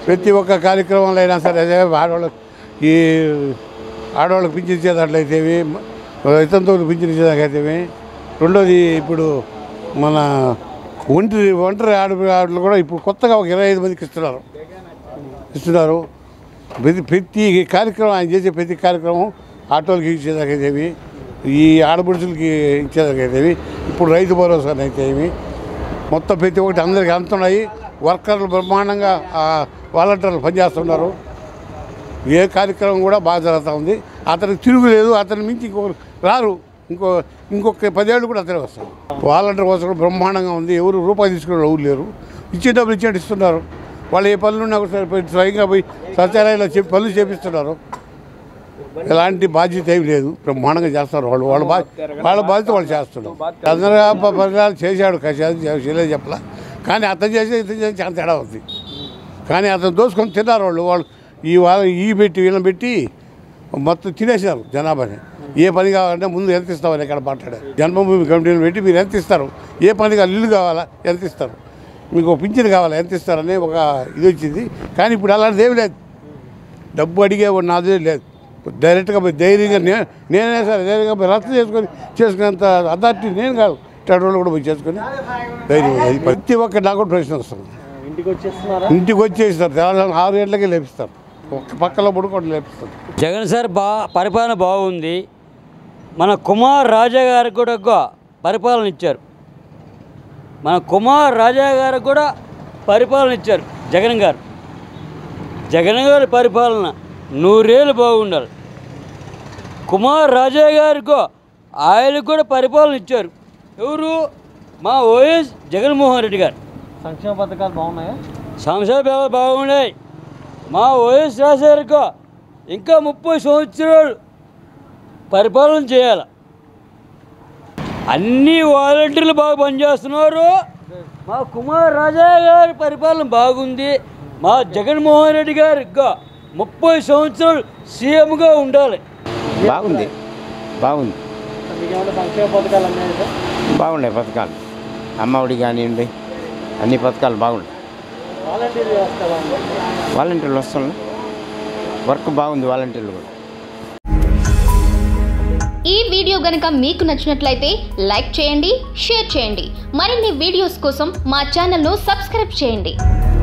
ప్రతి ఒక్క కార్యక్రమంలో అయినా సరే అదే ఆడవాళ్ళకి ఈ ఆడవాళ్ళకి పింఛన్ ఇచ్చేదాట్లయితేవి ఇతంతో పింఛన్ ఇచ్చేదాకైతేవి రెండోది ఇప్పుడు మన ఒంటరి ఒంటరి ఆడ ఆడలు కూడా ఇప్పుడు కొత్తగా ఒక ఇరవై ఐదు మందికి ఇస్తున్నారు ఇస్తున్నారు ప్రతి ప్రతి కార్యక్రమం ఆయన చేసే ప్రతి కార్యక్రమం ఆటోలకి ఇచ్చేదాకైతేవి ఈ ఆడపడుచులకి ఇచ్చేదాకైతేవి ఇప్పుడు రైతు భరోసా అయితేవి మొత్తం ప్రతి ఒక్కటి అందరికి అందుతున్నాయి వర్కర్లు బ్రహ్మాండంగా ఆ వాలంటీర్లు పనిచేస్తున్నారు ఏ కార్యక్రమం కూడా బాగా జరుగుతూ ఉంది అతనికి తిరుగులేదు అతని మించి ఇంకొకరు రారు ఇంకో ఇంకొక పదేళ్ళు కూడా అతనే వస్తారు వాలంటీర్ కోసం కూడా బ్రహ్మాండంగా ఉంది ఎవరు రూపాయి తీసుకునే ఎవరు లేరు ఇచ్చే డబ్బులు ఇచ్చేట్టు ఇస్తున్నారు వాళ్ళు ఏ పనులు ఉన్నా కూడా సరే పోయి స్వయంగా పోయి సత్యాలయంలో చెప్పి పనులు చేపిస్తున్నారు ఎలాంటి బాధ్యత ఏమి లేదు బ్రహ్మాండంగా చేస్తారు వాళ్ళు వాళ్ళ బా వాళ్ళ బాధ్యత వాళ్ళు చేస్తున్నారు చంద్రబాబు పరిణామాలు చేశాడు కశాది చేయలేదు చెప్పలా కానీ అతను చేసే ఇతను చేసి చాలా తేడా ఉంది కానీ అతను దోసుకొని తిన్నారు వాళ్ళు వాళ్ళు ఈ వాళ్ళ ఈ పెట్టి వీళ్ళని పెట్టి మొత్తం తినేసారు జనాభాని ఏ పని కావాలంటే ముందు ఎంత ఇస్తామని ఇక్కడ మాట్లాడారు జన్మభూమి కమిటీని పెట్టి మీరు ఎంత ఇస్తారు ఏ పని కావాలి ఇల్లు కావాలా ఎంత ఇస్తారు మీకు ఒక పింఛన్ కావాలా ఎంత ఇస్తారని ఒక ఇది వచ్చింది కానీ ఇప్పుడు అలాంటిది ఏమి లేదు డబ్బు అడిగే నాదే లేదు డైరెక్ట్గా పోయి ధైర్యంగా నే నేనే సరే ధైర్యంగా పోయి రద్దు చేసుకొని చేసుకునేంత అథారిటీ నేను కాదు ఇట్లాంటి వాళ్ళు కూడా పోయి చేసుకొని ధైర్యం అది ప్రతి ఒక్క నాకు కూడా ప్రశ్న వస్తుంది ఇంటికి వచ్చేస్తున్నారా ఇంటికి వచ్చేస్తారు తెలంగాణ ఆరు గంటలకే లేపిస్తారు ఒక్క పక్కలో పడుకోండి లేపిస్తారు జగన్ సార్ బా పరిపాలన బాగుంది మన కుమార్ రాజా గారికి కూడా ఒక పరిపాలన ఇచ్చారు మన కుమార్ రాజా గారికి కూడా పరిపాలన ఇచ్చారు జగన్ గారు జగన్ గారి పరిపాలన నూరేళ్ళు బాగుండాలి కుమార్ రాజా గారికో ఆయనకు కూడా పరిపాలన ఇచ్చారు ఎవరు మా ఓఎస్ జగన్మోహన్ రెడ్డి గారు సంక్షేమ పథకాలు బాగున్నాయా సంక్షేమ బాగున్నాయి మా వైఎస్ రాజశేఖర్కో ఇంకా ముప్పై సంవత్సరాలు పరిపాలన చేయాలి అన్ని వాలంటీర్లు బాగా పనిచేస్తున్నారు మా కుమార్ రాజా గారి పరిపాలన బాగుంది మా జగన్మోహన్ రెడ్డి గారు ఇంకా ముప్పై సంవత్సరాలు సీఎంగా ఉండాలి బాగుంది బాగుంది మీకేమైనా సంక్షేమ పథకాలు అన్నాయి బాగున్నాయి పథకాలు అమ్మఒడి కానివ్వండి అన్ని పథకాలు బాగున్నాయి వాలంటీర్ వ్యవస్థ ఎలా ఉంది వాలంటీర్లు వస్తున్నాయి వర్క్ బాగుంది వాలంటీర్లు కూడా ఈ వీడియో గనుక మీకు నచ్చినట్లయితే లైక్ చేయండి షేర్ చేయండి మరిన్ని వీడియోస్ కోసం మా ఛానల్ను సబ్స్క్రైబ్ చేయండి